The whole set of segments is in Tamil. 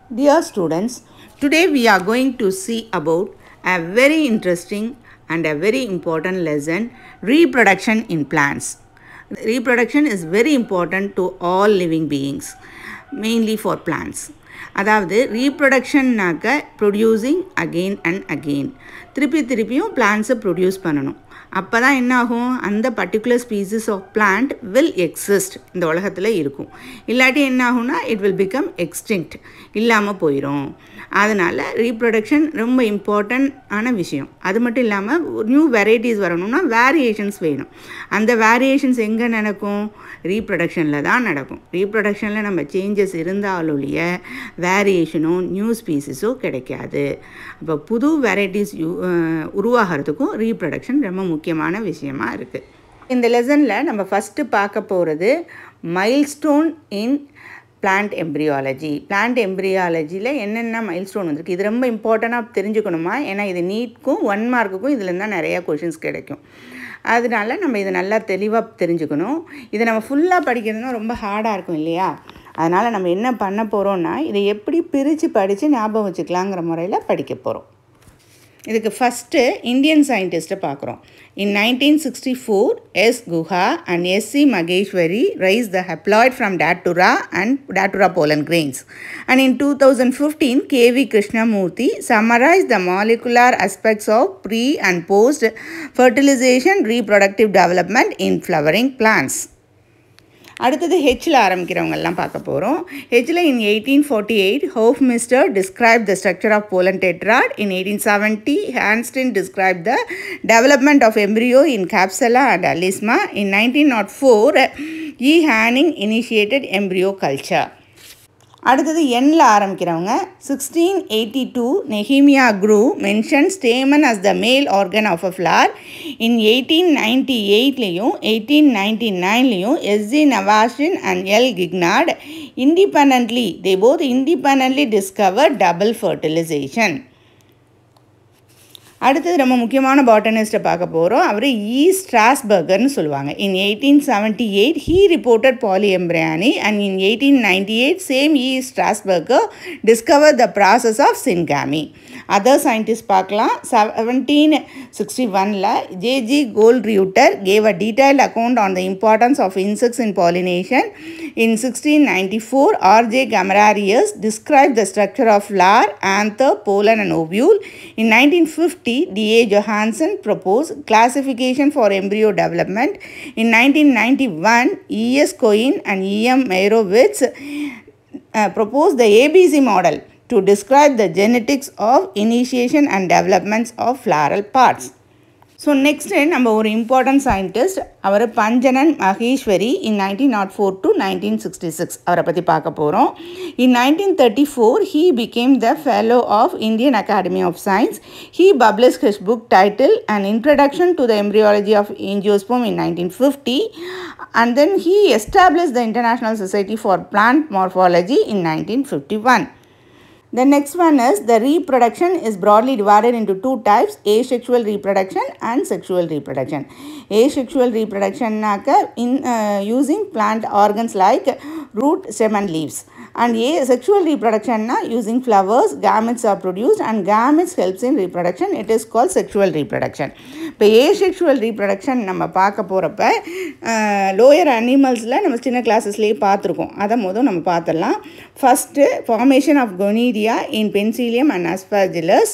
Dear students, today we are going to see about a very interesting and a very important lesson reproduction in plants. Reproduction is very important to all living beings, mainly for plants. அதாவது ரீப்ரொடக்ஷன்னாக்க ப்ரொடியூசிங் அகெயின் அண்ட் அகெயின் திருப்பி திருப்பியும் பிளான்ஸை ப்ரொடியூஸ் பண்ணணும் அப்போ தான் என்ன ஆகும் அந்த particular species of plant will exist இந்த உலகத்தில் இருக்கும் இல்லாட்டி என்ன ஆகும்னா இட் வில் பிகம் எக்ஸ்டிங்க்ட் இல்லாமல் போயிடும் அதனால் ரீப்ரொடக்ஷன் ரொம்ப இம்பார்ட்டன்ட் ஆன விஷயம் அது மட்டும் இல்லாமல் நியூ வெரைட்டிஸ் வரணும்னா வேரியேஷன்ஸ் வேணும் அந்த வேரியேஷன்ஸ் எங்கே நடக்கும் ரீப்ரொடக்ஷனில் தான் நடக்கும் ரீப்ரொடக்ஷனில் நம்ம சேஞ்சஸ் இருந்தாலொழிய வேரியேஷனும் நியூ ஸ்பீசிஸும் கிடைக்காது அப்போ புது வெரைட்டிஸ் யூ உருவாகிறதுக்கும் ரீப்ரொடக்ஷன் ரொம்ப முக்கியமான விஷயமா இருக்குது இந்த லெசனில் நம்ம ஃபஸ்ட்டு பார்க்க போகிறது milestone in plant embryology plant எம்ப்ரியாலஜியில் என்னென்ன மைல்ஸ்டோன் வந்திருக்கு இது ரொம்ப இம்பார்ட்டண்ட்டாக தெரிஞ்சுக்கணுமா ஏன்னா இது நீட்க்கும் ஒன் மார்க்குக்கும் இதில் தான் நிறையா கொஷின்ஸ் கிடைக்கும் அதனால நம்ம இதை நல்லா தெளிவாக தெரிஞ்சுக்கணும் இதை நம்ம ஃபுல்லாக படிக்கிறதுனா ரொம்ப ஹார்டாக இருக்கும் இல்லையா அதனால் நம்ம என்ன பண்ண போகிறோன்னா இதை எப்படி பிரித்து படித்து ஞாபகம் வச்சுக்கலாங்கிற முறையில் படிக்க போகிறோம் இதுக்கு ஃபஸ்ட்டு இந்தியன் சயின்டிஸ்ட்டை பார்க்குறோம் in nineteen sixty four S Guha and S C Maheshwari rise the haploid from Datura and Datura pollen grains and in two thousand fifteen K V Krishnamurthy summarise the molecular aspects of pre and post fertilisation reproductive development in flowering plants அடுத்தது ஹெச்சில் ஆரம்பிக்கிறவங்கெல்லாம் பார்க்க போகிறோம் ஹெச்சில் in eighteen forty eight Hofmeister describe the structure of pollen tetrad in eighteen seventy Hanstein describe the development of embryo in Capsella and Alisma in nineteen nought four E Hanning initiated embryo culture அடுத்தது எண்ணில் ஆரம்பிக்கிறவங்க sixteen eighty two Nehemiah Grew mention stamen as the male organ of a flower in eighteen ninety எயிட்லேயும் எயிட்டீன் நைன்டி நைன்லேயும் S G Nawaschin and L Guignard independently they both independently discover double fertilisation அடுத்தது ரொம்ப முக்கியமான பாட்டனிஸ்ட்டை பார்க்க போகிறோம் அவர் ஈ ஸ்ட்ராஸ்பர்கர்னு சொல்லுவாங்க in eighteen seventy eight he reported polyembryony and in eighteen ninety eight same E Strasburger discover the process of syngamy other scientist பார்க்கலாம் செவன்டீன் சிக்ஸ்டி ஒனில் J G Koelreuter gave a detailed account on the importance of insects in pollination in sixteen ninety four R J Camerarius describe the structure of flower anther pollen and ovule in nineteen fifty D.A. Johansen proposed classification for embryo development. In 1991, E.S. Cohen and E.M. Meyerowitz uh, proposed the ABC model to describe the genetics of initiation and developments of floral parts. So next நம்ம ஒரு இம்பார்ட்டன்ட் சயின்டிஸ்ட் அவர் Panchanan Maheshwari in nineteen nought four to nineteen sixty six அவரை பற்றி பார்க்க போகிறோம் in nineteen thirty four he became the fellow of Indian academy of science he publish his book title and introduction to the embryology of angiosperm in nineteen fifty and then he establish the international society for plant morphology in nineteen fifty one The next one is the reproduction is broadly divided into two types asexual reproduction and sexual reproduction. Asexual reproduction in uh, using plant organs like root, stem and leaves. And asexual reproduction using flowers, gametes are produced and gametes helps in reproduction. It is called sexual reproduction. இப்போ ஏசெக்ஷுவல் ரீப்ரடக்ஷன் நம்ம பார்க்க போகிறப்ப லோயர் அனிமல்ஸில் நம்ம சின்ன கிளாஸஸ்லேயே பார்த்துருக்கோம் அதை மொதல் நம்ம பார்த்துடலாம் first formation of conidia in Penicillium and Aspergillus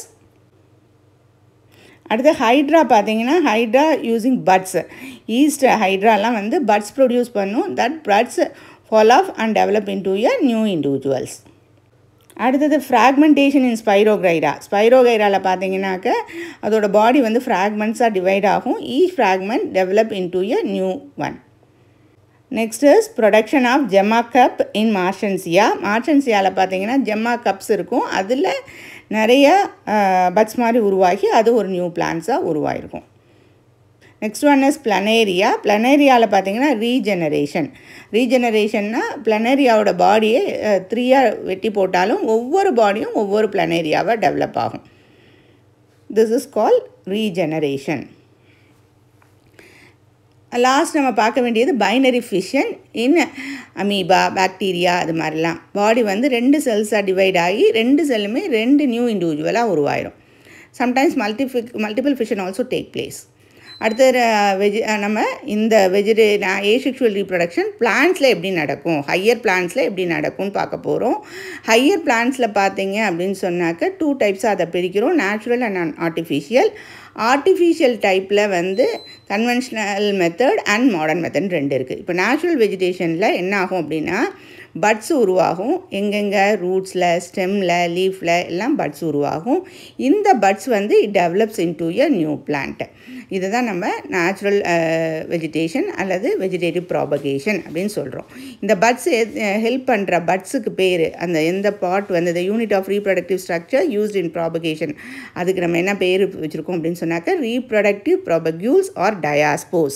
அடுத்து ஹைட்ரா பார்த்தீங்கன்னா ஹைட்ரா யூஸிங் பட்ஸ் ஈஸ்ட் ஹைட்ராலாம் வந்து பட்ஸ் ப்ரொடியூஸ் பண்ணும் that buds fall off and develop into a new individuals அடுத்தது ஃப்ராக்மெண்டேஷன் இன் ஸ்பைரோகைரா ஸ்பைரோகைராவில் பார்த்தீங்கன்னாக்க அதோட பாடி வந்து ஃப்ராக்மெண்ட்ஸாக டிவைட் ஆகும் each fragment develop into a new one next is production of gemma cup in Marchantia மார்ஷன்சியாவில் பார்த்தீங்கன்னா ஜெம்மா கப்ஸ் இருக்கும் அதில் நிறைய பட்ஸ் மாதிரி உருவாகி அது ஒரு நியூ பிளான்ஸாக உருவாயிருக்கும் நெக்ஸ்ட் ஒன் இஸ் பிளனேரியா பிளனேரியாவில் பார்த்தீங்கன்னா ரீஜெனரேஷன் ரீஜெனரேஷன்னா பிளனேரியாவோட பாடியை த்ரீயாக வெட்டி போட்டாலும் ஒவ்வொரு பாடியும் ஒவ்வொரு பிளனேரியாவாக டெவலப் ஆகும் this is call regeneration last நம்ம பார்க்க வேண்டியது binary fission in amoeba bacteria அது மாதிரிலாம் பாடி வந்து ரெண்டு செல்ஸாக டிவைட் ஆகி ரெண்டு செல்லுமே ரெண்டு நியூ இண்டிவிஜுவலாக உருவாயிடும் சம்டைம்ஸ் மல்டிஃபி multiple fission also take place அடுத்தது வெஜி நம்ம இந்த வெஜிடே ஏசெக்ஷுவல் ரீப்ரொடக்ஷன் பிளான்ஸில் எப்படி நடக்கும் ஹையர் பிளான்ஸில் எப்படி நடக்கும்னு பார்க்க போகிறோம் ஹையர் பிளான்ஸில் பார்த்தீங்க அப்படின்னு சொன்னாக்க டூ டைப்ஸாக அதை பிரிக்கிறோம் நேச்சுரல் அண்ட் ஆர்டிஃபிஷியல் ஆர்டிஃபிஷியல் டைப்பில் வந்து conventional method and modern method ரெண்டு இருக்குது இப்போ நேச்சுரல் வெஜிடேஷனில் என்ன ஆகும் அப்படின்னா பட்ஸ் உருவாகும் எங்கெங்கே ரூட்ஸில் ஸ்டெம்மில் லீஃபில் எல்லாம் பட்ஸ் உருவாகும் இந்த பட்ஸ் வந்து it develops into a new plant இதை தான் நம்ம நேச்சுரல் வெஜிடேஷன் அல்லது வெஜிடேட்டிவ் ப்ராபகேஷன் அப்படின்னு சொல்கிறோம் இந்த பட்ஸ் ஹெல்ப் பண்ணுற பட்ஸுக்கு பேர் அந்த எந்த பார்ட் வந்து இந்த unit of reproductive structure used in propagation அதுக்கு நம்ம என்ன பேர் வச்சுருக்கோம் அப்படின்னு சொன்னாக்க reproductive propagules or diaspores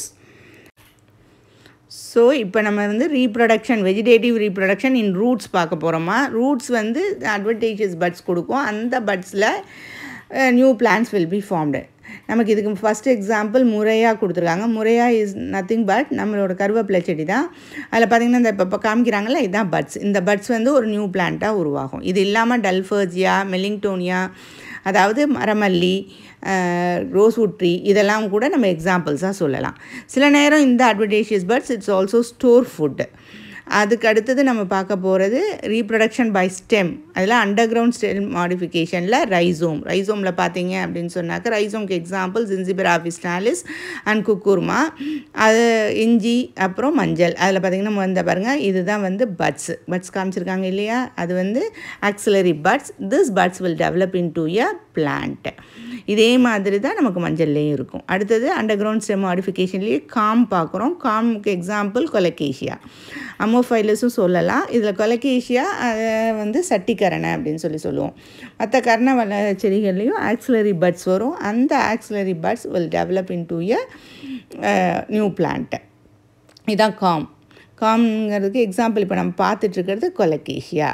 so இப்போ நம்ம வந்து reproduction vegetative reproduction in roots பார்க்க போகிறோமா ரூட்ஸ் வந்து அட்வர்டைசஸ் பட்ஸ் கொடுக்கும் அந்த பட்ஸில் new plants will be formed நமக்கு இதுக்கு ஃபஸ்ட் எக்ஸாம்பிள் முறையாக கொடுத்துருக்காங்க முறையாக இஸ் நத்திங் பட் நம்மளோட கருவேப்பிலை செடி தான் அதில் பார்த்திங்கன்னா இந்த இப்போ காமிக்கிறாங்கல்ல இதுதான் பட்ஸ் இந்த பட்ஸ் வந்து ஒரு நியூ பிளான்ட்டாக உருவாகும் இது இல்லாமல் டல்ஃபர்ஜியா மெலிங்டோனியா அதாவது மரமல்லி ரோஸ்வுட் ட்ரீ இதெல்லாம் கூட நம்ம எக்ஸாம்பிள்ஸாக சொல்லலாம் சில நேரம் இந்த adventitious buds it's also store food அதுக்கு அடுத்தது நம்ம பார்க்க போகிறது ரீப்ரொடக்ஷன் பை ஸ்டெம் அதில் அண்டர் கிரவுண்ட் ஸ்டெம் மாடிஃபிகேஷனில் ரைசோம் ரைசோமில் பார்த்தீங்க அப்படின்னு சொன்னாக்க ரைசோம்க்கு எக்ஸாம்பிள் ஜின்சிபர் ஆஃபிஸ்டாலிஸ் அண்ட் குக்கூர்மா அது இஞ்சி அப்புறம் மஞ்சள் அதில் பார்த்திங்கன்னா இந்த பாருங்கள் இதுதான் வந்து பட்ஸ் பட்ஸ் காமிச்சிருக்காங்க இல்லையா அது வந்து axillary buds this buds will develop into a plant இதே மாதிரி தான் நமக்கு மஞ்சள்லேயும் இருக்கும் அடுத்தது அண்டர் கிரவுண்ட் ஸ்டெம் மாடிஃபிகேஷன்லேயே காம் பார்க்குறோம் காமுக்கு எக்ஸாம்பிள் கொலகேஷியா அமோஃபைலஸும் சொல்லலாம் இதில் கொலகேஷியா அதை வந்து சட்டிக்கரணை அப்படின்னு சொல்லி சொல்லுவோம் மற்ற கரண வள செடிகள்லேயும் ஆக்சிலரி பட்ஸ் வரும் அந்த axillary buds will develop into a new plant இதான் காம் காம்ங்கிறதுக்கு எக்ஸாம்பிள் இப்போ நம்ம பார்த்துட்ருக்கிறது கொலகேஷியா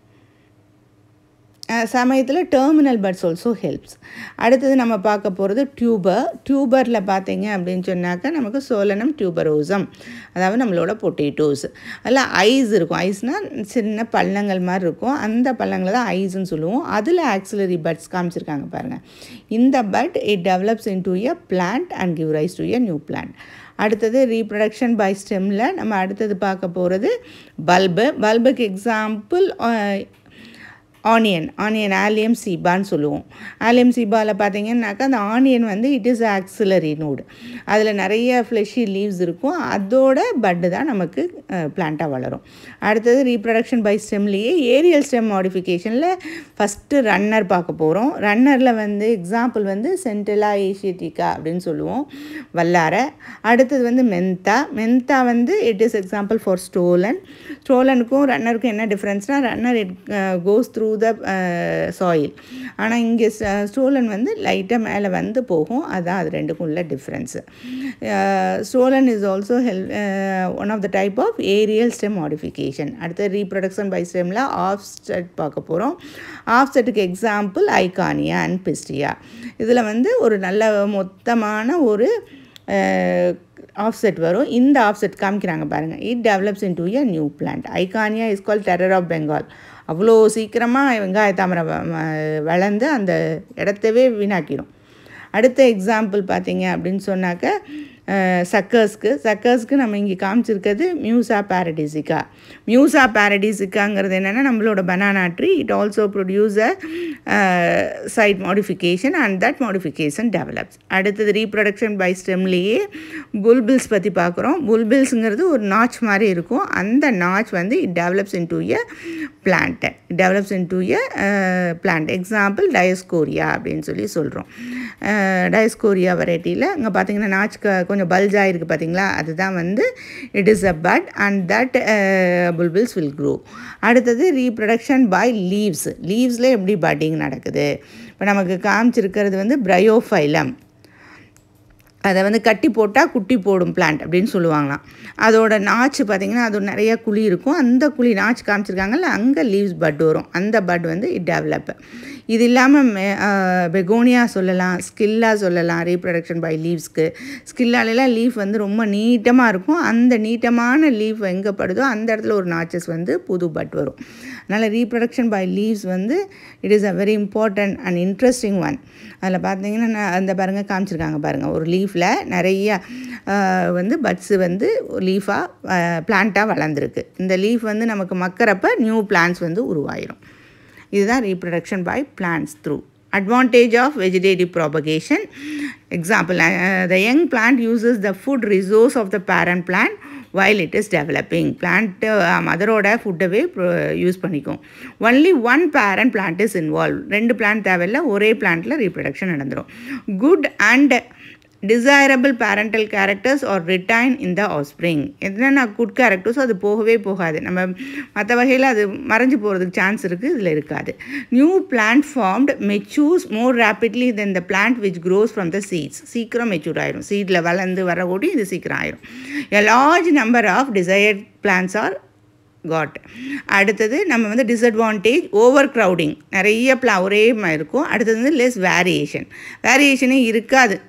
சமயத்தில் டெர்மினல் பட்ஸ் ஆல்சோ ஹெல்ப்ஸ் அடுத்தது நம்ம பார்க்க போகிறது டியூபர் டியூபரில் பார்த்தீங்க அப்படின்னு சொன்னாக்கா நமக்கு சோலனம் டியூபரோசம் அதாவது நம்மளோட பொட்டேட்டோஸ் அதில் ஐஸ் இருக்கும் ஐஸ்னால் சின்ன பள்ளங்கள் மாதிரி இருக்கும் அந்த பள்ளங்களை தான் ஐஸ்ன்னு சொல்லுவோம் அதில் ஆக்சிலரி பட்ஸ் காமிச்சிருக்காங்க பாருங்கள் இந்த bud it develops into a plant and give rise to a new plant அடுத்தது ரீப்ரொடக்ஷன் பை ஸ்டெம்மில் நம்ம அடுத்தது பார்க்க போகிறது பல்பு பல்புக்கு எக்ஸாம்பிள் ஆனியன் ஆனியன் ஆலியம் சீபான்னு சொல்லுவோம் ஆலியம் சீபாவில் பார்த்தீங்கன்னாக்கா அந்த ஆனியன் வந்து இட் இஸ் ஆக்சிலரி நோடு அதில் நிறைய ஃப்ளெஷி லீவ்ஸ் இருக்கும் அதோட பட்டு தான் நமக்கு பிளான்ட்டாக வளரும் அடுத்தது ரீப்ரொடக்ஷன் பை ஸ்டெம்லேயே ஏரியல் ஸ்டெம் மாடிஃபிகேஷனில் ஃபஸ்ட்டு ரன்னர் பார்க்க போகிறோம் ரன்னரில் வந்து எக்ஸாம்பிள் வந்து சென்டலா ஏஷியட்டிகா அப்படின்னு சொல்லுவோம் வல்லாரை அடுத்தது வந்து மென்தா மென்தா வந்து it is example for stolon ஸ்டோலனுக்கும் ரன்னருக்கும் என்ன டிஃப்ரென்ஸ்னால் runner it goes through the soil ஆனால் இங்கே ஸ்டோலன் வந்து லைட்டாக மேலே வந்து போகும் அதுதான் அது ரெண்டுக்கும் உள்ள டிஃப்ரென்ஸு ஸ்டோலன் இஸ் ஆல்சோ ஹெல் one of the type of aerial stem modification அடுத்து ரீப்ரொடக்ஷன் பை ஸ்டெம்மில் ஆஃப் செட் பார்க்க போகிறோம் ஆஃப் செட்டுக்கு எக்ஸாம்பிள் ஐகானியா அண்ட் பிஸ்டியா இதில் வந்து ஒரு நல்ல மொத்தமான ஒரு ஆஃப்செட் வரும் இந்த ஆஃப்செட் காமிக்கிறாங்க பாருங்கள் it develops into a new plant ஐகானியா is call terror of Bengal அவ்வளோ சீக்கிரமாக வெங்காய தாமரை வளர்ந்து அந்த இடத்தவே வீணாக்கிடும் அடுத்த எக்ஸாம்பிள் பார்த்தீங்க அப்படின்னு சொன்னாக்க சக்கர்ஸ்க்கு சக்கர்ஸ்க்கு நம்ம இங்கே காமிச்சிருக்கிறது மியூசா பேரடிசிக்கா மியூசா பேரடிசிக்காங்கிறது என்னென்னா நம்மளோட banana tree it also produce a side modification and that modification develops அடுத்தது ரீப்ரொடக்ஷன் பை ஸ்டெம்லேயே புல்பில்ஸ் பற்றி பார்க்குறோம் புல்பில்ஸுங்கிறது ஒரு நாச் மாதிரி இருக்கும் அந்த நாச் வந்து it develops into a plant develops into a plant example Dioscorea அப்படின்னு சொல்லி சொல்கிறோம் டயஸ்கோரியா வெரைட்டியில் இங்கே பார்த்தீங்கன்னா நாச் கொஞ்சம் பல்ஜாக இருக்குது பார்த்தீங்களா அதுதான் வந்து it is a bud and that bulbils will grow அடுத்தது ரீப்ரொடக்ஷன் பை லீவ்ஸ் லீவ்ஸில் எப்படி பட்டிங் நடக்குது இப்போ நமக்கு காமிச்சிருக்கிறது வந்து ப்ரையோஃபைலம் அதை வந்து கட்டி போட்டால் குட்டி போடும் பிளான்ட் அப்படின்னு சொல்லுவாங்களாம் அதோட நாச்சு பார்த்திங்கன்னா அது நிறைய குழி இருக்கும் அந்த குழி நாச்சு காமிச்சிருக்காங்கல்ல அங்கே லீவ்ஸ் பட் வரும் அந்த பட் வந்து இட் டெவலப் இது இல்லாமல் மெ பெகோனியா சொல்லலாம் ஸ்கில்லா சொல்லலாம் ரீப்ரொடக்ஷன் பை லீவ்ஸ்க்கு ஸ்கில்லாலெலாம் லீஃப் வந்து ரொம்ப நீட்டமாக இருக்கும் அந்த நீட்டமான லீஃப் எங்கே படுதோ அந்த இடத்துல ஒரு நாச்சஸ் வந்து புது பட் வரும் அதனால் ரீப்ரொடக்ஷன் பை லீவ்ஸ் வந்து it is a very important and interesting one அதில் பார்த்தீங்கன்னா அந்த பாருங்கள் காமிச்சிருக்காங்க பாருங்கள் ஒரு லீஃபில் நிறைய வந்து பட்ஸு வந்து லீஃபாக பிளான்ட்டாக வளர்ந்துருக்கு இந்த லீஃப் வந்து நமக்கு மக்கறப்ப நியூ பிளான்ஸ் வந்து உருவாயிரும் இதுதான் reproduction by plants through advantage of vegetative propagation example uh, the young plant uses the food resource of the parent plant while it is developing plant மதரோட ஃபுட்டவே யூஸ் பண்ணிக்கும் only one parent plant is involve ரெண்டு பிளான்ட் தேவையில்ல ஒரே பிளான்ட்டில் ரீப்ரொடக்ஷன் நடந்துடும் good and desirable parental characters are retain in the offspring என்னென்ன குட் கேரக்டர்ஸோ அது போகவே போகாது நம்ம மற்ற வகையில் அது மறைஞ்சு போகிறதுக்கு சான்ஸ் இருக்குது இதில் இருக்காது new plant formed matures more rapidly then the plant which grows from the seeds சீக்கிரம் மெச்சூர் ஆயிரும் சீடில் வளர்ந்து வரக்கூடி இது சீக்கிரம் ஆயிரும் a large number of desired plants are got அடுத்தது நம்ம வந்து டிஸ்அட்வான்டேஜ் ஓவர் க்ரௌடிங் நிறைய பிளா ஒரே மாதிரி இருக்கும் அடுத்தது வந்து லெஸ் வேரியேஷன் வேரியேஷனே இருக்காது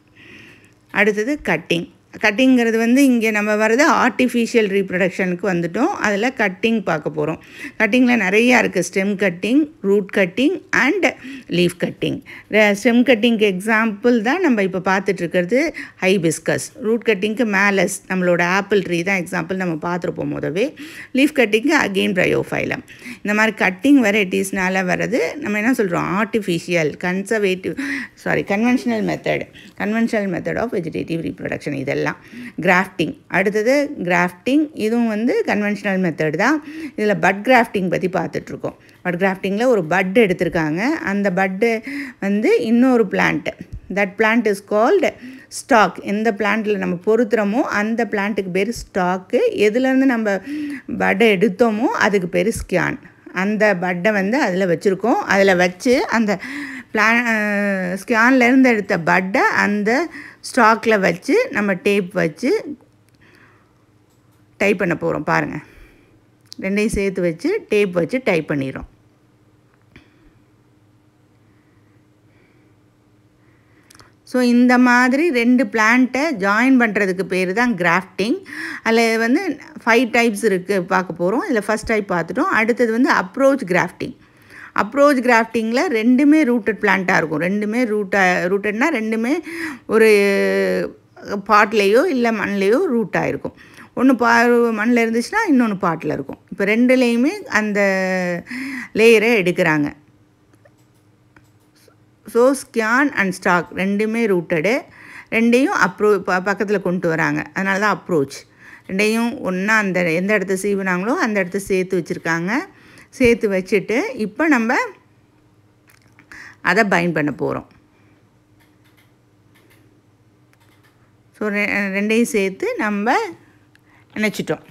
அடுத்தது கட்டிங் கட்டிங்கிறது வந்து இங்கே நம்ம வர்றது ஆர்டிஃபிஷியல் ரீப்ரொடக்ஷனுக்கு வந்துட்டோம் அதில் கட்டிங் பார்க்க போகிறோம் கட்டிங்கில் நிறையா இருக்குது stem cutting root cutting and leaf cutting stem கட்டிங்க்கு எக்ஸாம்பிள் தான் நம்ம இப்போ பார்த்துட்ருக்கிறது ஹைபிஸ்கஸ் ரூட் கட்டிங்க்கு மேலஸ் நம்மளோட ஆப்பிள் ட்ரீ தான் எக்ஸாம்பிள் நம்ம பார்த்துருப்போம் முதவே லீஃப் கட்டிங்க்கு அகெயின் ப்ரையோஃபைலம் இந்த மாதிரி கட்டிங் வெரைட்டிஸ்னால வர்றது நம்ம என்ன சொல்கிறோம் artificial conservative sorry conventional method conventional method of vegetative reproduction இதெல்லாம் கிராஃப்டிங் அடுத்தது கிராஃப்டிங் இதுவும் வந்து கன்வென்ஷனல் மெத்தட் தான் இதில் பட் கிராஃப்டிங் பற்றி பார்த்துட்ருக்கோம் பட் கிராஃப்டிங்கில் ஒரு பட் எடுத்திருக்காங்க அந்த பட்டு வந்து இன்னொரு plant that plant is called stock எந்த பிளான்ட்டில் நம்ம பொருத்துகிறோமோ அந்த பிளான்ட்டுக்கு பேர் ஸ்டாக்கு எதுலேருந்து நம்ம பட்டை எடுத்தோமோ அதுக்கு பேர் ஸ்கியான் அந்த பட்டை வந்து அதில் வச்சுருக்கோம் அதில் வச்சு அந்த பிளான் ஸ்கேன்லேருந்து எடுத்த பட்டை அந்த ஸ்டாக்கில் வச்சு நம்ம டேப் வச்சு டைப் பண்ண போகிறோம் பாருங்கள் ரெண்டையும் சேர்த்து வச்சு டேப் வச்சு டைப் பண்ணிடுறோம் ஸோ இந்த மாதிரி ரெண்டு பிளான்ட்டை ஜாயின் பண்ணுறதுக்கு பேர் தான் கிராஃப்டிங் அதில் வந்து ஃபைவ் டைப்ஸ் இருக்குது பார்க்க போகிறோம் இதில் ஃபஸ்ட் டைப் பார்த்துட்டோம் அடுத்தது வந்து அப்ரோச் கிராஃப்டிங் அப்ரோச் கிராஃப்டிங்கில் ரெண்டுமே ரூட்டட் பிளான்ட்டாக இருக்கும் ரெண்டுமே ரூட்டாக ரூட்டட்னா ரெண்டுமே ஒரு பாட்லேயோ இல்லை மண்லேயோ ரூட்டாக இருக்கும் ஒன்று பா மண்ணில் இருந்துச்சுன்னா இன்னொன்று பாட்டில் இருக்கும் இப்போ ரெண்டுலேயுமே அந்த லேயரை எடுக்கிறாங்க ஸோ ஸ்கியான் அண்ட் ஸ்டாக் ரெண்டுமே ரூட்டடு ரெண்டையும் அப்ரோ ப பக்கத்தில் கொண்டு வராங்க அதனால தான் அப்ரோச் ரெண்டையும் ஒன்றா அந்த எந்த இடத்த சீவுனாங்களோ அந்த இடத்த சேர்த்து வச்சுருக்காங்க சேர்த்து வச்சுட்டு இப்போ நம்ம அதை பைண்ட் பண்ண போகிறோம் ஸோ ரெ ரெண்டையும் சேர்த்து நம்ம நினச்சிட்டோம்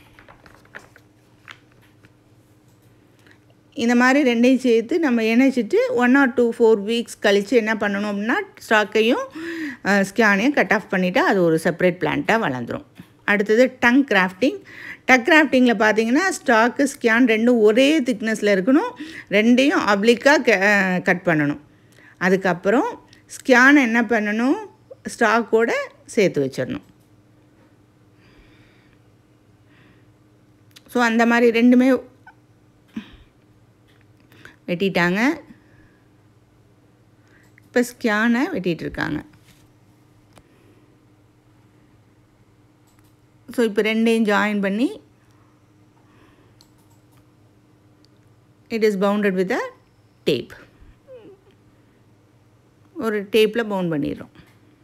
இந்த மாதிரி ரெண்டையும் சேர்த்து நம்ம இணைச்சிட்டு one or two four weeks கழித்து என்ன பண்ணணும் அப்படின்னா ஸ்டாக்கையும் ஸ்கேனையும் கட் ஆஃப் பண்ணிவிட்டு அது ஒரு செப்பரேட் பிளான்ட்டாக வளர்ந்துடும் அடுத்தது டங் கிராஃப்டிங் டக் கிராஃப்டிங்கில் பார்த்தீங்கன்னா ஸ்டாக்கு ஸ்கேன் ரெண்டும் ஒரே திக்னஸில் இருக்கணும் ரெண்டையும் அப்ளிக்காக கட் பண்ணணும் அதுக்கப்புறம் ஸ்கேனை என்ன பண்ணணும் ஸ்டாக்கோட சேர்த்து வச்சிடணும் ஸோ அந்த மாதிரி ரெண்டுமே வெட்டிட்டாங்க இப்போ ஸ்கேனை வெட்டிகிட்டு இருக்காங்க ஸோ இப்போ ரெண்டையும் ஜாயின் பண்ணி it is bounded with a tape ஒரு டேப்பில் பவுண்ட் பண்ணிடுறோம்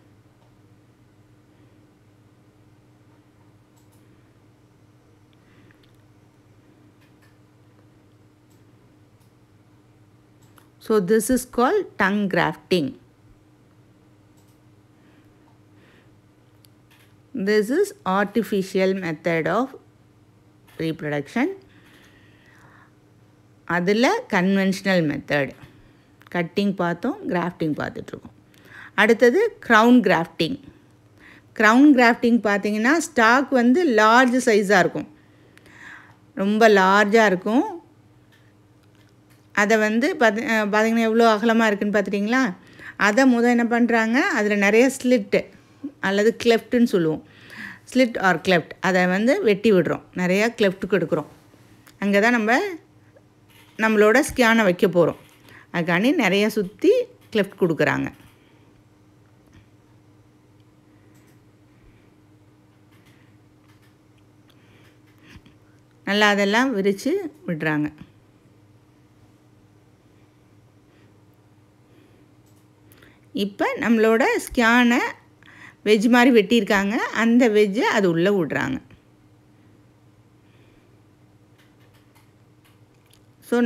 So this is called tongue grafting. This is artificial method of reproduction. அதில் கன்வென்ஷனல் மெத்தட் கட்டிங் பார்த்தோம் கிராஃப்டிங் பார்த்துட்ருக்கோம் அடுத்தது க்ரௌன் கிராஃப்டிங் க்ரௌன் கிராஃப்டிங் பார்த்தீங்கன்னா ஸ்டாக் வந்து லார்ஜ் சைஸாக இருக்கும் ரொம்ப லார்ஜாக இருக்கும் அதை வந்து பார்த்தி பார்த்தீங்கன்னா எவ்வளோ அகலமாக இருக்குதுன்னு பார்த்துட்டிங்களா அதை முதல் என்ன பண்ணுறாங்க அதில் நிறைய ஸ்லிட்டு அல்லது கிளெஃப்ட்டுன்னு சொல்லுவோம் ஸ்லிட் ஆர் கிளெஃப்ட் அதை வந்து வெட்டி விடுறோம் நிறையா கிளெஃப்ட்டுக்கு எடுக்கிறோம் அங்கே தான் நம்ம நம்மளோட ஸ்கேனை வைக்க போகிறோம் அதுக்காண்டி நிறைய சுற்றி கிளெஃப்ட் கொடுக்குறாங்க நல்லா அதெல்லாம் விரித்து விடுறாங்க இப்போ நம்மளோட ஸ்கேனை வெஜ் மாதிரி வெட்டியிருக்காங்க அந்த வெஜ்ஜை அது உள்ளே விடுறாங்க ஸோ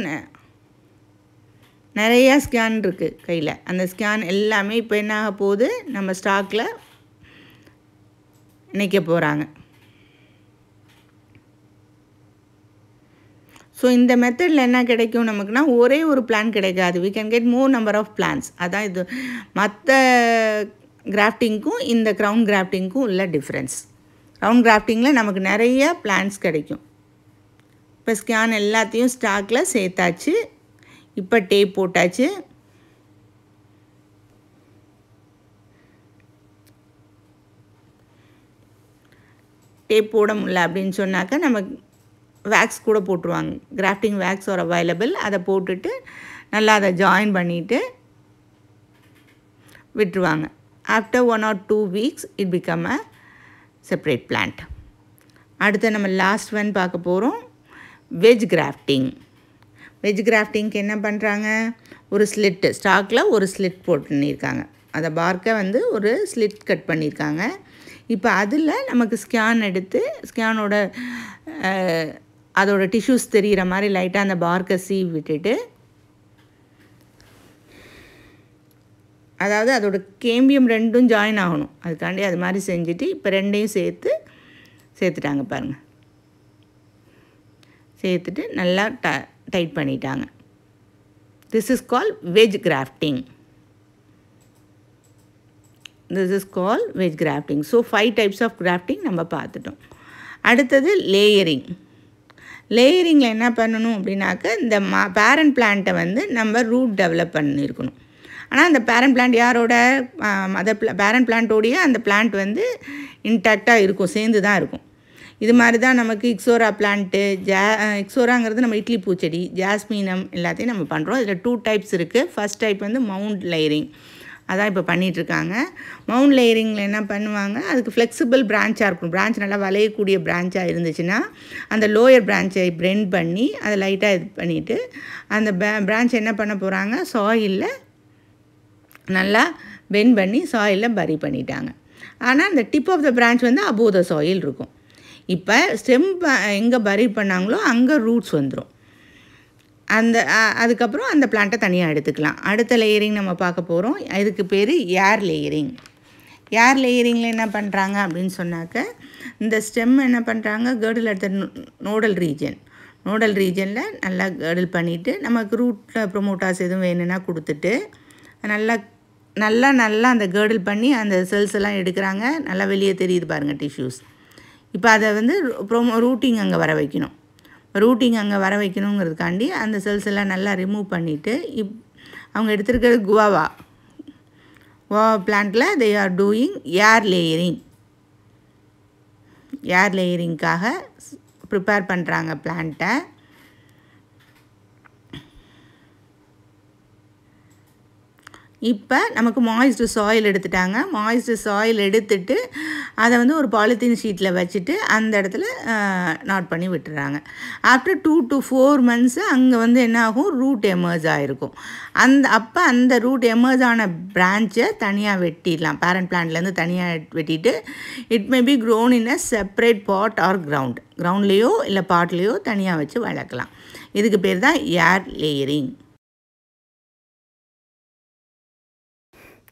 நிறையா ஸ்கேன் இருக்குது கையில் அந்த ஸ்கேன் எல்லாமே இப்போ என்ன ஆக போகுது நம்ம ஸ்டாக்கில் இணைக்க போகிறாங்க ஸோ இந்த மெத்தடில் என்ன கிடைக்கும் நமக்குன்னா ஒரே ஒரு பிளான் கிடைக்காது we can get more number of plants அதான் இது மற்ற கிராஃப்டிங்க்கும் இந்த க்ரௌன் கிராஃப்டிங்க்கும் உள்ள டிஃப்ரென்ஸ் க்ரௌன் கிராஃப்டிங்கில் நமக்கு நிறைய பிளான்ஸ் கிடைக்கும் இப்போ ஸ்கேன் எல்லாத்தையும் ஸ்டாக்கில் சேர்த்தாச்சு இப்போ டேப் போட்டாச்சு டேப் போட முடியல அப்படின்னு சொன்னாக்கா நம்ம வேக்ஸ் கூட போட்டுருவாங்க கிராஃப்டிங் வேக்ஸ் ஒரு அவைலபிள் அதை போட்டுட்டு நல்லா அதை ஜாயின் பண்ணிவிட்டு விட்டுருவாங்க after one or two weeks it become a separate plant அடுத்து நம்ம லாஸ்ட் ஒன் பார்க்க போகிறோம் வெஜ் கிராஃப்டிங் வெஜ் கிராஃப்டிங்க்கு என்ன பண்ணுறாங்க ஒரு ஸ்லிட்டு ஸ்டாக்கில் ஒரு ஸ்லிட் போட்டு பண்ணியிருக்காங்க அதை பார்க்க வந்து ஒரு ஸ்லிட் கட் பண்ணியிருக்காங்க இப்போ அதில் நமக்கு ஸ்கேன் எடுத்து ஸ்கேனோட அதோட டிஷ்யூஸ் தெரிகிற மாதிரி லைட்டாக அந்த பார்க்கை சீவ் விட்டுட்டு அதாவது அதோட கேம்பியம் ரெண்டும் ஜாயின் ஆகணும் அதுக்காண்டி அது மாதிரி செஞ்சுட்டு இப்போ ரெண்டையும் சேர்த்து சேர்த்துட்டாங்க பாருங்கள் சேர்த்துட்டு நல்லா ட டைட் பண்ணிட்டாங்க this is call wedge grafting this is call wedge grafting so five types of grafting நம்ம பார்த்துட்டோம் அடுத்தது லேயரிங் லேயரிங்கில் என்ன பண்ணணும் அப்படின்னாக்க இந்த மா பேரண்ட் பிளான்ட்டை வந்து நம்ம ரூட் டெவலப் பண்ணியிருக்கணும் ஆனால் அந்த பேரண்ட் பிளான்ட் யாரோட மதர் பிளா பேரண்ட் பிளான்ட்டோடைய அந்த பிளான்ட் வந்து இன்டாக்டாக இருக்கும் சேர்ந்து தான் இருக்கும் இது மாதிரி தான் நமக்கு இக்ஸோரா பிளான்ட்டு ஜா இக்ஸோராங்கிறது நம்ம இட்லி பூச்செடி ஜாஸ்மீனம் எல்லாத்தையும் நம்ம பண்ணுறோம் இதில் டூ டைப்ஸ் இருக்குது ஃபஸ்ட் டைப் வந்து மவுண்ட் லேயரிங் அதான் இப்போ பண்ணிகிட்ருக்காங்க மவுண்ட் லேயரிங்கில் என்ன பண்ணுவாங்க அதுக்கு ஃப்ளெக்சிபிள் பிரான்ச்சாக இருக்கும் பிரான்ச் நல்லா வளையக்கூடிய பிரான்ச்சாக இருந்துச்சுன்னா அந்த லோயர் பிரான்ச்சை பிரெண்ட் பண்ணி அதை லைட்டாக இது பண்ணிவிட்டு அந்த பிரான்ச் என்ன பண்ண போகிறாங்க சாயிலில் நல்லா பெண்ட் பண்ணி சாயிலில் பரி பண்ணிட்டாங்க ஆனால் அந்த டிப் ஆஃப் த பிரான்ச் வந்து அபோவ் த சாயில் இருக்கும் இப்போ ஸ்டெம் எங்கே பரி பண்ணாங்களோ அங்கே ரூட்ஸ் வந்துடும் அந்த அதுக்கப்புறம் அந்த பிளான்ட்டை தனியாக எடுத்துக்கலாம் அடுத்த லேயரிங் நம்ம பார்க்க போகிறோம் இதுக்கு பேர் ஏர் லேயரிங் ஏர் லேயரிங்கில் என்ன பண்ணுறாங்க அப்படின்னு சொன்னாக்க இந்த ஸ்டெம் என்ன பண்ணுறாங்க கேர்டில் எடுத்த நோடல் ரீஜன் நோடல் ரீஜனில் நல்லா கேர்டில் பண்ணிவிட்டு நமக்கு ரூட்டில் ப்ரொமோட்டாஸ் எதுவும் வேணும்னா கொடுத்துட்டு நல்லா நல்லா நல்லா அந்த கேர்டில் பண்ணி அந்த செல்ஸ் எல்லாம் எடுக்கிறாங்க நல்லா வெளியே தெரியுது பாருங்கள் டிஷ்யூஸ் இப்போ அதை வந்து ப்ரோமோ ரூட்டிங் அங்கே வர வைக்கணும் ரூட்டிங் அங்கே வர வைக்கணுங்கிறதுக்காண்டி அந்த செல்ஸ் எல்லாம் நல்லா ரிமூவ் பண்ணிவிட்டு இப் அவங்க எடுத்துருக்கிறது குவாவா குவாவா பிளான்ட்டில் they are doing air layering air லேயரிங்க்காக ப்ரிப்பேர் பண்ணுறாங்க பிளான்ட்டை இப்போ நமக்கு மாய்ஸ்டு சாயில் எடுத்துட்டாங்க மாய்ஸ்டு சாயில் எடுத்துட்டு அதை வந்து ஒரு பாலித்தீன் ஷீட்டில் வச்சுட்டு அந்த இடத்துல நாட் பண்ணி விட்டுறாங்க after two to four months அங்கே வந்து என்ன ஆகும் ரூட் எமர்ஜ் ஆகிருக்கும் அந்த அப்போ அந்த ரூட் எமர்ஜ் ஆன பிரான்ச்சை தனியாக வெட்டிடலாம் பேரண்ட் பிளான்ட்லேருந்து தனியாக வெட்டிட்டு it may be grown in a separate pot or ground கிரவுண்ட்லேயோ இல்லை பாட்லேயோ தனியாக வச்சு வளர்க்கலாம் இதுக்கு பேர் தான் ஏர் லேயரிங்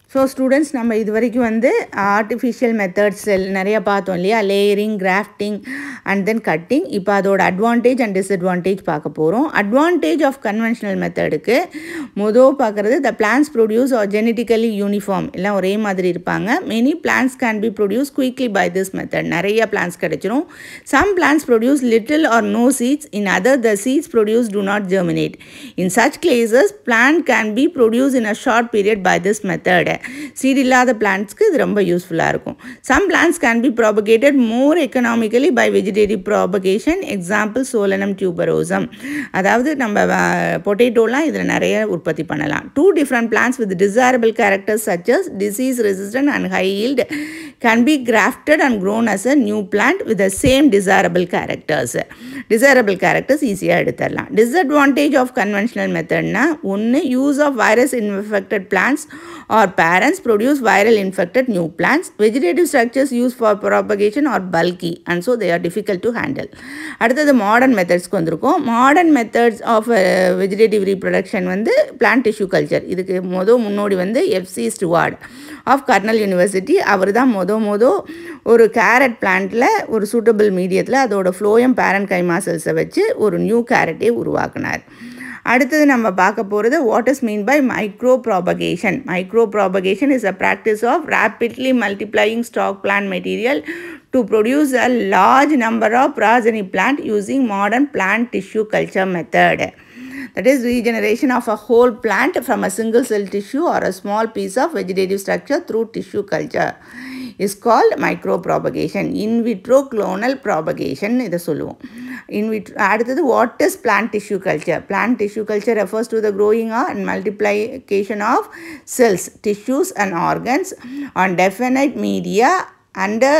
ஸோ ஸ்டூடெண்ட்ஸ் நம்ம இது வரைக்கும் வந்து ஆர்டிஃபிஷியல் மெத்தட்ஸ் நிறைய பார்த்தோம் இல்லையா layering grafting and then cutting இப்போ அதோட அட்வான்டேஜ் அண்ட் டிஸ்அட்வான்டேஜ் பார்க்க போகிறோம் அட்வான்டேஜ் ஆஃப் கன்வென்ஷனல் மெத்தடுக்கு மொதல் பார்க்குறது the plants produce are genetically uniform எல்லாம் ஒரே மாதிரி இருப்பாங்க many plants can be produce quickly by this method நிறைய பிளான்ஸ் கிடைச்சிரும் some plants produce little or no seeds in other the seeds produce do not germinate. In such cases, plant can be produced in a short period by this method. Seed இல்லாத பிளான்ட்ஸ்க்கு இது ரொம்ப யூஸ்ஃபுல்லாக இருக்கும் some plants can be propagated more economically by vegetative propagation example solanum tuberosum அதாவது நம்ம பொட்டேட்டோலாம் இதில் நிறைய உற்பத்தி பண்ணலாம் two different plants with desirable characters such as disease resistant and high yield can be grafted and grown as a new plant with the same desirable characters. Desirable characters ஈஸியாக எடுத்துடலாம் டிஸ்அட்வான்டேஜ் ஆஃப் கன்வென்ஷனல் மெத்தட்னா ஒன்று use of virus infected plants or parents produce viral infected new plants vegetative structures use for propagation are bulky and so they are difficult to handle அடுத்தது மாடர்ன் மெத்தட்ஸ்க்கு வந்திருக்கோம் modern methods of vegetative reproduction வந்து பிளான்ட் டிஷ்யூ கல்ச்சர் இதுக்கு மொதல் முன்னோடி வந்து FC Steward of Cornell University அவர் தான் மொத மொத ஒரு கேரட் பிளான்ட்டில் ஒரு சூட்டபிள் மீடியத்தில் அதோட ஃப்ளோயம் பேரண்ட் கைமா செல்ஸை வச்சு ஒரு நியூ கேரட்டே உருவாக்குனார் அடுத்தது நம்ம பார்க்க போகிறது what is mean by micro propagation micro propagation is a practice of rapidly multiplying stock plant material to produce a large number of progeny plant using modern plant tissue culture method. That is regeneration of a whole plant from a single cell tissue or a small piece of vegetative structure through tissue culture is called micropropagation. In vitro clonal propagation இதை சொல்லுவோம் in vitro அடுத்தது what is plant tissue culture? Plant tissue culture refers to the growing and multiplication of cells, tissues and organs on definite media under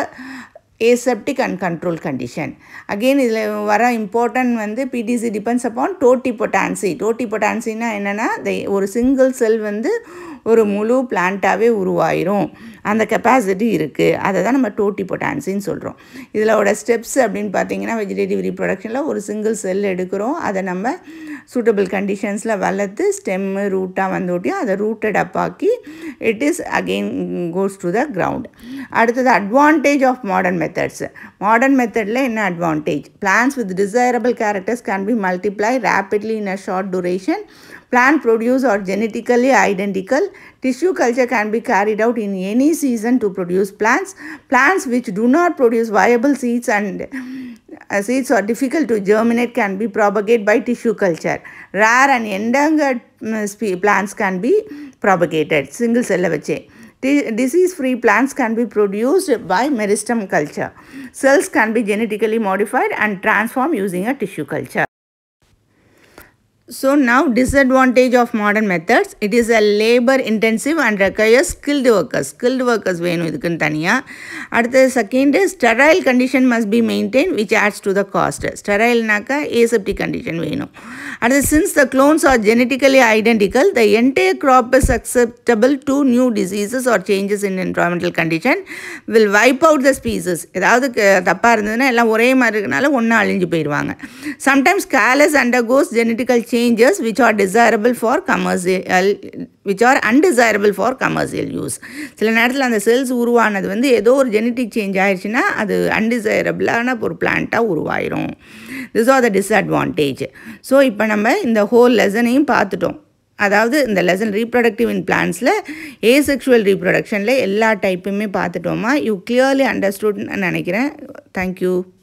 aseptic and controlled condition. Again இதில் வர இம்பார்ட்டன்ட் வந்து PTC depends upon totipotency டோட்டி பொட்டான்சின்னா என்னென்னா ஒரு சிங்கிள் செல் வந்து ஒரு முழு பிளான்ட்டாகவே உருவாயிரும் அந்த கெப்பாசிட்டி இருக்குது அதை தான் நம்ம டோட்டி பொட்டான்சின்னு சொல்கிறோம் இதிலோட ஸ்டெப்ஸ் அப்படின்னு பார்த்தீங்கன்னா வெஜிடேட்டிவ் ரீப்ரொடக்ஷனில் ஒரு சிங்கிள் செல் எடுக்கிறோம் அதை நம்ம சூட்டபிள் கண்டிஷன்ஸில் வளர்த்து ஸ்டெம்மு ரூட்டாக வந்தோட்டியும் அதை ரூட்டட் அப்பாக்கி it is again goes to the ground அடுத்தது advantage of modern methods modern மெத்தடில் என்ன advantage plants with desirable characters can be multiply rapidly in a short duration plant produce are genetically identical tissue culture can be carried out in any season to produce plants plants which do not produce viable seeds and uh, seeds are difficult to germinate can be propagated by tissue culture rare and endangered um, spe- plants can be propagated single cell வச்சே disease free plants can be produced by meristem culture cells can be genetically modified and transformed using a tissue culture So now disadvantage of modern methods, it is a labor intensive and requires skilled workers. Skilled workers வேணும் இதுக்குன்னு தனியாக அடுத்தது second sterile condition must be maintain which adds to the cost ஸ்டெரைல்னாக்கா ஏசெப்டி கண்டிஷன் வேணும் அடுத்து since the clones are genetically identical, the entire crop is susceptible to new diseases or changes in environmental condition will wipe out the species. ஏதாவது தப்பாக இருந்ததுன்னா எல்லாம் ஒரே மாதிரி இருக்கனால ஒன்றா அழிஞ்சு போயிடுவாங்க sometimes callus undergoes genetical changes which are desirable for commercial which are undesirable for commercial use சில நேரத்தில் அந்த செல்ஸ் உருவானது வந்து ஏதோ ஒரு ஜெனட்டிக் சேஞ்ச் ஆயிடுச்சுன்னா அது அன்டிசைரபிளான ஒரு பிளான்ட்டாக உருவாயிரும் this are the disadvantage so இப்போ நம்ம இந்த ஹோல் லெசனையும் பார்த்துட்டோம் அதாவது இந்த லெசன் ரீப்ரொடக்டிவ் இன் பிளான்ஸில் ஏசெக்ஷுவல் ரீப்ரொடக்ஷனில் எல்லா டைப்புமே பார்த்துட்டோமா யூ கிளியர்லி அண்டர்ஸ்டுட்னு நினைக்கிறேன் தேங்க்யூ